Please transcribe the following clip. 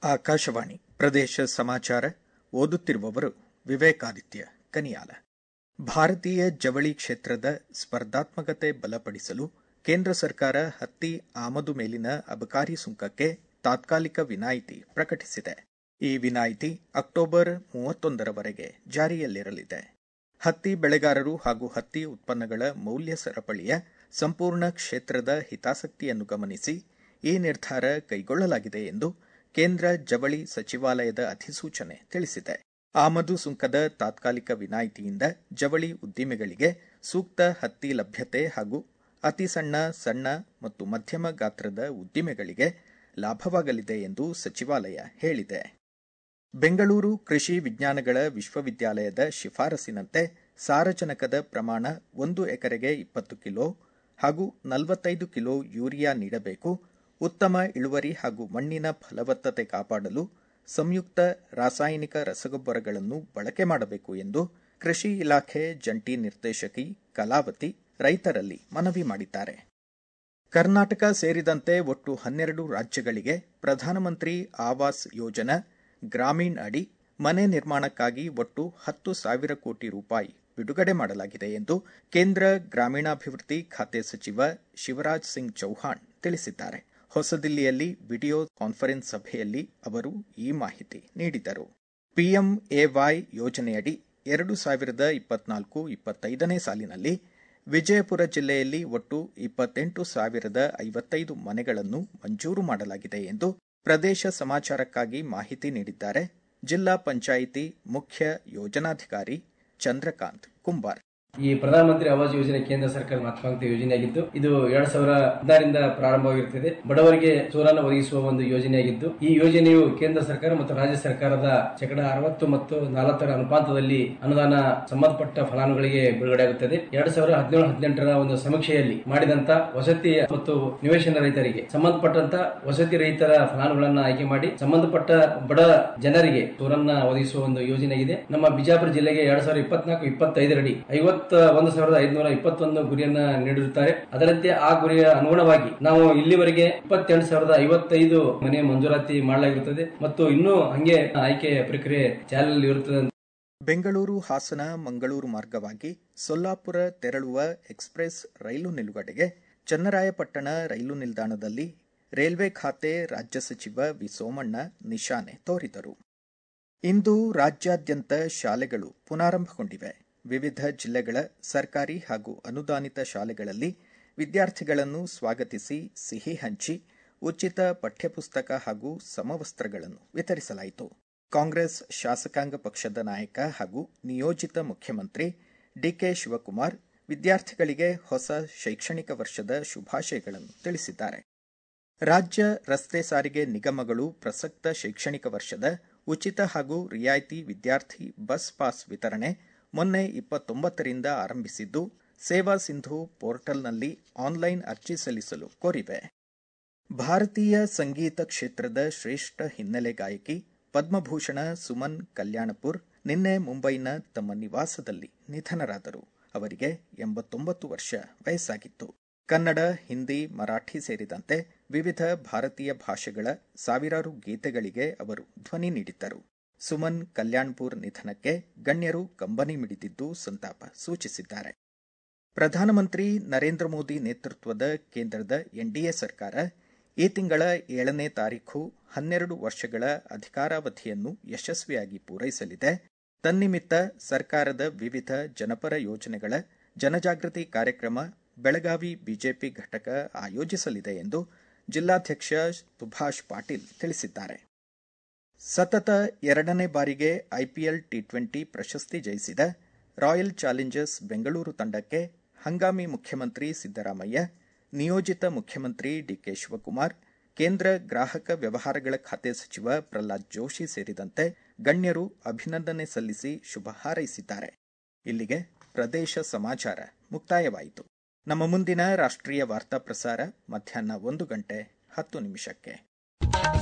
ಆಕಾಶವಾಣಿ ಪ್ರದೇಶ ಸಮಾಚಾರ ಓದುತ್ತಿರುವವರು ವಿವೇಕಾದಿತ್ಯ ಕನಿಯಾಲ ಭಾರತೀಯ ಜವಳಿ ಕ್ಷೇತ್ರದ ಸ್ಪರ್ಧಾತ್ಮಕತೆ ಬಲಪಡಿಸಲು ಕೇಂದ್ರ ಸರ್ಕಾರ ಹತ್ತಿ ಆಮದು ಮೇಲಿನ ಅಬಕಾರಿ ಸುಂಕಕ್ಕೆ ತಾತ್ಕಾಲಿಕ ವಿನಾಯಿತಿ ಪ್ರಕಟಿಸಿದೆ ಈ ವಿನಾಯಿತಿ ಅಕ್ಟೋಬರ್ ಮೂವತ್ತೊಂದರವರೆಗೆ ಜಾರಿಯಲ್ಲಿರಲಿದೆ ಹತ್ತಿ ಬೆಳೆಗಾರರು ಹಾಗೂ ಹತ್ತಿ ಉತ್ಪನ್ನಗಳ ಮೌಲ್ಯ ಸರಪಳಿಯ ಸಂಪೂರ್ಣ ಕ್ಷೇತ್ರದ ಹಿತಾಸಕ್ತಿಯನ್ನು ಗಮನಿಸಿ ಈ ನಿರ್ಧಾರ ಕೈಗೊಳ್ಳಲಾಗಿದೆ ಎಂದು ಕೇಂದ್ರ ಜವಳಿ ಸಚಿವಾಲಯದ ಅಧಿಸೂಚನೆ ತಿಳಿಸಿದೆ ಆಮದು ಸುಂಕದ ತಾತ್ಕಾಲಿಕ ವಿನಾಯಿತಿಯಿಂದ ಜವಳಿ ಉದ್ದಿಮೆಗಳಿಗೆ ಸೂಕ್ತ ಹತ್ತಿ ಲಭ್ಯತೆ ಹಾಗೂ ಅತಿ ಸಣ್ಣ ಸಣ್ಣ ಮತ್ತು ಮಧ್ಯಮ ಗಾತ್ರದ ಉದ್ದಿಮೆಗಳಿಗೆ ಲಾಭವಾಗಲಿದೆ ಎಂದು ಸಚಿವಾಲಯ ಹೇಳಿದೆ ಬೆಂಗಳೂರು ಕೃಷಿ ವಿಜ್ಞಾನಗಳ ವಿಶ್ವವಿದ್ಯಾಲಯದ ಶಿಫಾರಸಿನಂತೆ ಸಾರಜನಕದ ಪ್ರಮಾಣ ಒಂದು ಎಕರೆಗೆ ಇಪ್ಪತ್ತು ಕಿಲೋ ಹಾಗೂ ನಲವತ್ತೈದು ಕಿಲೋ ಯೂರಿಯಾ ನೀಡಬೇಕು ಉತ್ತಮ ಇಳುವರಿ ಹಾಗೂ ಮಣ್ಣಿನ ಫಲವತ್ತತೆ ಕಾಪಾಡಲು ಸಂಯುಕ್ತ ರಾಸಾಯನಿಕ ರಸಗೊಬ್ಬರಗಳನ್ನು ಬಳಕೆ ಮಾಡಬೇಕು ಎಂದು ಕೃಷಿ ಇಲಾಖೆ ಜಂಟಿ ನಿರ್ದೇಶಕಿ ಕಲಾವತಿ ರೈತರಲ್ಲಿ ಮನವಿ ಮಾಡಿದ್ದಾರೆ ಕರ್ನಾಟಕ ಸೇರಿದಂತೆ ಒಟ್ಟು ಹನ್ನೆರಡು ರಾಜ್ಯಗಳಿಗೆ ಪ್ರಧಾನಮಂತ್ರಿ ಆವಾಸ್ ಯೋಜನಾ ಗ್ರಾಮೀಣ್ ಅಡಿ ಮನೆ ನಿರ್ಮಾಣಕ್ಕಾಗಿ ಒಟ್ಟು ಹತ್ತು ಸಾವಿರ ಕೋಟಿ ರೂಪಾಯಿ ಬಿಡುಗಡೆ ಮಾಡಲಾಗಿದೆ ಎಂದು ಕೇಂದ್ರ ಗ್ರಾಮೀಣಾಭಿವೃದ್ಧಿ ಖಾತೆ ಸಚಿವ ಶಿವರಾಜ್ ಸಿಂಗ್ ಚೌಹಾಣ್ ತಿಳಿಸಿದ್ದಾರೆ ಹೊಸದಿಲ್ಲಿಯಲ್ಲಿ ವಿಡಿಯೋ ಕಾನ್ಫರೆನ್ಸ್ ಸಭೆಯಲ್ಲಿ ಅವರು ಈ ಮಾಹಿತಿ ನೀಡಿದರು ಪಿಎಂಎವೈ ಯೋಜನೆಯಡಿ ಎರಡು ಸಾವಿರದ ಇಪ್ಪತ್ನಾಲ್ಕು ಇಪ್ಪತ್ತೈದನೇ ಸಾಲಿನಲ್ಲಿ ವಿಜಯಪುರ ಜಿಲ್ಲೆಯಲ್ಲಿ ಒಟ್ಟು ಇಪ್ಪತ್ತೆಂಟು ಸಾವಿರದ ಐವತ್ತೈದು ಮನೆಗಳನ್ನು ಮಂಜೂರು ಮಾಡಲಾಗಿದೆ ಎಂದು ಪ್ರದೇಶ ಸಮಾಚಾರಕ್ಕಾಗಿ ಮಾಹಿತಿ ನೀಡಿದ್ದಾರೆ ಜಿಲ್ಲಾ ಪಂಚಾಯಿತಿ ಮುಖ್ಯ ಯೋಜನಾಧಿಕಾರಿ ಚಂದ್ರಕಾಂತ್ ಕುಂಬಾರ್ ಈ ಪ್ರಧಾನಮಂತ್ರಿ ಆವಾಸ್ ಯೋಜನೆ ಕೇಂದ್ರ ಸರ್ಕಾರದ ಮಹತ್ವಾಕಾಂಕ್ಷಿ ಯೋಜನೆಯಾಗಿದ್ದು ಇದು ಎರಡ್ ಸಾವಿರ ಹದಿನಾರರಿಂದ ಪ್ರಾರಂಭವಾಗಿರುತ್ತದೆ ಬಡವರಿಗೆ ಸೂರನ್ನು ಒದಗಿಸುವ ಒಂದು ಯೋಜನೆಯಾಗಿದ್ದು ಈ ಯೋಜನೆಯು ಕೇಂದ್ರ ಸರ್ಕಾರ ಮತ್ತು ರಾಜ್ಯ ಸರ್ಕಾರದ ಶೇಕಡ ಅರವತ್ತು ಮತ್ತು ನಲವತ್ತರ ಅನುಪಾತದಲ್ಲಿ ಅನುದಾನ ಸಂಬಂಧಪಟ್ಟ ಫಲಾನುಗಳಿಗೆ ಬಿಡುಗಡೆಯಾಗುತ್ತದೆ ಎರಡ್ ಸಾವಿರ ಹದಿನೇಳು ಹದಿನೆಂಟರ ಒಂದು ಸಮೀಕ್ಷೆಯಲ್ಲಿ ಮಾಡಿದಂತ ವಸತಿ ಮತ್ತು ನಿವೇಶನ ರೈತರಿಗೆ ಸಂಬಂಧಪಟ್ಟಂತ ವಸತಿ ರೈತರ ಫಲಾನುಗಳನ್ನ ಆಯ್ಕೆ ಮಾಡಿ ಸಂಬಂಧಪಟ್ಟ ಬಡ ಜನರಿಗೆ ಸೂರನ್ನ ಒದಗಿಸುವ ಒಂದು ಯೋಜನೆಯಾಗಿದೆ ನಮ್ಮ ಬಿಜಾಪುರ ಜಿಲ್ಲೆಗೆ ಎರಡ್ ಸಾವಿರದ ಇಪ್ಪತ್ನಾಲ್ಕು ಇಪ್ಪತ್ತೈದರಡಿ ಐವತ್ತು ಒಂದು ಸಾವಿರದ ಐದುನೂರ ಇಪ್ಪತ್ತೊಂದು ಗುರಿಯನ್ನ ನೀಡಿರುತ್ತಾರೆ ಅದರಂತೆ ಆ ಗುರಿಯ ಅನುಗುಣವಾಗಿ ನಾವು ಇಲ್ಲಿವರೆಗೆ ಇಪ್ಪತ್ತೆಂಟು ಸಾವಿರದ ಐವತ್ತೈದು ಮನೆ ಮಂಜೂರಾತಿ ಮಾಡಲಾಗಿರುತ್ತದೆ ಮತ್ತು ಇನ್ನೂ ಹಂಗೆ ಆಯ್ಕೆ ಪ್ರಕ್ರಿಯೆ ಚಾಲನೆಯಲ್ಲಿ ಇರುತ್ತದೆ ಬೆಂಗಳೂರು ಹಾಸನ ಮಂಗಳೂರು ಮಾರ್ಗವಾಗಿ ಸೊಲ್ಲಾಪುರ ತೆರಳುವ ಎಕ್ಸ್ಪ್ರೆಸ್ ರೈಲು ನಿಲುಗಡೆಗೆ ಚನ್ನರಾಯಪಟ್ಟಣ ರೈಲು ನಿಲ್ದಾಣದಲ್ಲಿ ರೈಲ್ವೆ ಖಾತೆ ರಾಜ್ಯ ಸಚಿವ ವಿ ಸೋಮಣ್ಣ ನಿಶಾನೆ ತೋರಿದರು ಇಂದು ರಾಜ್ಯಾದ್ಯಂತ ಶಾಲೆಗಳು ಪುನಾರಂಭಗೊಂಡಿವೆ ವಿವಿಧ ಜಿಲ್ಲೆಗಳ ಸರ್ಕಾರಿ ಹಾಗೂ ಅನುದಾನಿತ ಶಾಲೆಗಳಲ್ಲಿ ವಿದ್ಯಾರ್ಥಿಗಳನ್ನು ಸ್ವಾಗತಿಸಿ ಸಿಹಿ ಹಂಚಿ ಉಚಿತ ಪಠ್ಯಪುಸ್ತಕ ಹಾಗೂ ಸಮವಸ್ತ್ರಗಳನ್ನು ವಿತರಿಸಲಾಯಿತು ಕಾಂಗ್ರೆಸ್ ಶಾಸಕಾಂಗ ಪಕ್ಷದ ನಾಯಕ ಹಾಗೂ ನಿಯೋಜಿತ ಮುಖ್ಯಮಂತ್ರಿ ಡಿಕೆ ಶಿವಕುಮಾರ್ ವಿದ್ಯಾರ್ಥಿಗಳಿಗೆ ಹೊಸ ಶೈಕ್ಷಣಿಕ ವರ್ಷದ ಶುಭಾಶಯಗಳನ್ನು ತಿಳಿಸಿದ್ದಾರೆ ರಾಜ್ಯ ರಸ್ತೆ ಸಾರಿಗೆ ನಿಗಮಗಳು ಪ್ರಸಕ್ತ ಶೈಕ್ಷಣಿಕ ವರ್ಷದ ಉಚಿತ ಹಾಗೂ ರಿಯಾಯಿತಿ ವಿದ್ಯಾರ್ಥಿ ಬಸ್ ಪಾಸ್ ವಿತರಣೆ ಮೊನ್ನೆ ಇಪ್ಪತ್ತೊಂಬತ್ತರಿಂದ ಆರಂಭಿಸಿದ್ದು ಸೇವಾ ಸಿಂಧು ಪೋರ್ಟಲ್ನಲ್ಲಿ ಆನ್ಲೈನ್ ಅರ್ಜಿ ಸಲ್ಲಿಸಲು ಕೋರಿವೆ ಭಾರತೀಯ ಸಂಗೀತ ಕ್ಷೇತ್ರದ ಶ್ರೇಷ್ಠ ಹಿನ್ನೆಲೆ ಗಾಯಕಿ ಪದ್ಮಭೂಷಣ ಸುಮನ್ ಕಲ್ಯಾಣಪುರ್ ನಿನ್ನೆ ಮುಂಬೈನ ತಮ್ಮ ನಿವಾಸದಲ್ಲಿ ನಿಧನರಾದರು ಅವರಿಗೆ ಎಂಬತ್ತೊಂಬತ್ತು ವರ್ಷ ವಯಸ್ಸಾಗಿತ್ತು ಕನ್ನಡ ಹಿಂದಿ ಮರಾಠಿ ಸೇರಿದಂತೆ ವಿವಿಧ ಭಾರತೀಯ ಭಾಷೆಗಳ ಸಾವಿರಾರು ಗೀತೆಗಳಿಗೆ ಅವರು ಧ್ವನಿ ನೀಡಿದ್ದರು ಸುಮನ್ ಕಲ್ಯಾಣ್ಪುರ್ ನಿಧನಕ್ಕೆ ಗಣ್ಯರು ಕಂಬನಿ ಮಿಡಿದಿದ್ದು ಸಂತಾಪ ಸೂಚಿಸಿದ್ದಾರೆ ಪ್ರಧಾನಮಂತ್ರಿ ನರೇಂದ್ರ ಮೋದಿ ನೇತೃತ್ವದ ಕೇಂದ್ರದ ಎನ್ಡಿಎ ಸರ್ಕಾರ ಈ ತಿಂಗಳ ಏಳನೇ ತಾರೀಖು ಹನ್ನೆರಡು ವರ್ಷಗಳ ಅಧಿಕಾರಾವಧಿಯನ್ನು ಯಶಸ್ವಿಯಾಗಿ ಪೂರೈಸಲಿದೆ ತನ್ನಿಮಿತ್ತ ಸರ್ಕಾರದ ವಿವಿಧ ಜನಪರ ಯೋಜನೆಗಳ ಜನಜಾಗೃತಿ ಕಾರ್ಯಕ್ರಮ ಬೆಳಗಾವಿ ಬಿಜೆಪಿ ಘಟಕ ಆಯೋಜಿಸಲಿದೆ ಎಂದು ಜಿಲ್ಲಾಧ್ಯಕ್ಷ ಸುಭಾಷ್ ಪಾಟೀಲ್ ತಿಳಿಸಿದ್ದಾರೆ ಸತತ ಎರಡನೇ ಬಾರಿಗೆ ಐಪಿಎಲ್ ಟಿ ಟ್ವೆಂಟಿ ಪ್ರಶಸ್ತಿ ಜಯಿಸಿದ ರಾಯಲ್ ಚಾಲೆಂಜರ್ಸ್ ಬೆಂಗಳೂರು ತಂಡಕ್ಕೆ ಹಂಗಾಮಿ ಮುಖ್ಯಮಂತ್ರಿ ಸಿದ್ದರಾಮಯ್ಯ ನಿಯೋಜಿತ ಮುಖ್ಯಮಂತ್ರಿ ಡಿಕೆ ಶಿವಕುಮಾರ್ ಕೇಂದ್ರ ಗ್ರಾಹಕ ವ್ಯವಹಾರಗಳ ಖಾತೆ ಸಚಿವ ಪ್ರಹ್ಲಾದ್ ಜೋಶಿ ಸೇರಿದಂತೆ ಗಣ್ಯರು ಅಭಿನಂದನೆ ಸಲ್ಲಿಸಿ ಶುಭ ಹಾರೈಸಿದ್ದಾರೆ ಇಲ್ಲಿಗೆ ಪ್ರದೇಶ ಸಮಾಚಾರ ಮುಕ್ತಾಯವಾಯಿತು ನಮ್ಮ ಮುಂದಿನ ರಾಷ್ಟ್ರೀಯ ವಾರ್ತಾ ಪ್ರಸಾರ ಮಧ್ಯಾಹ್ನ ಒಂದು ಗಂಟೆ ಹತ್ತು ನಿಮಿಷಕ್ಕೆ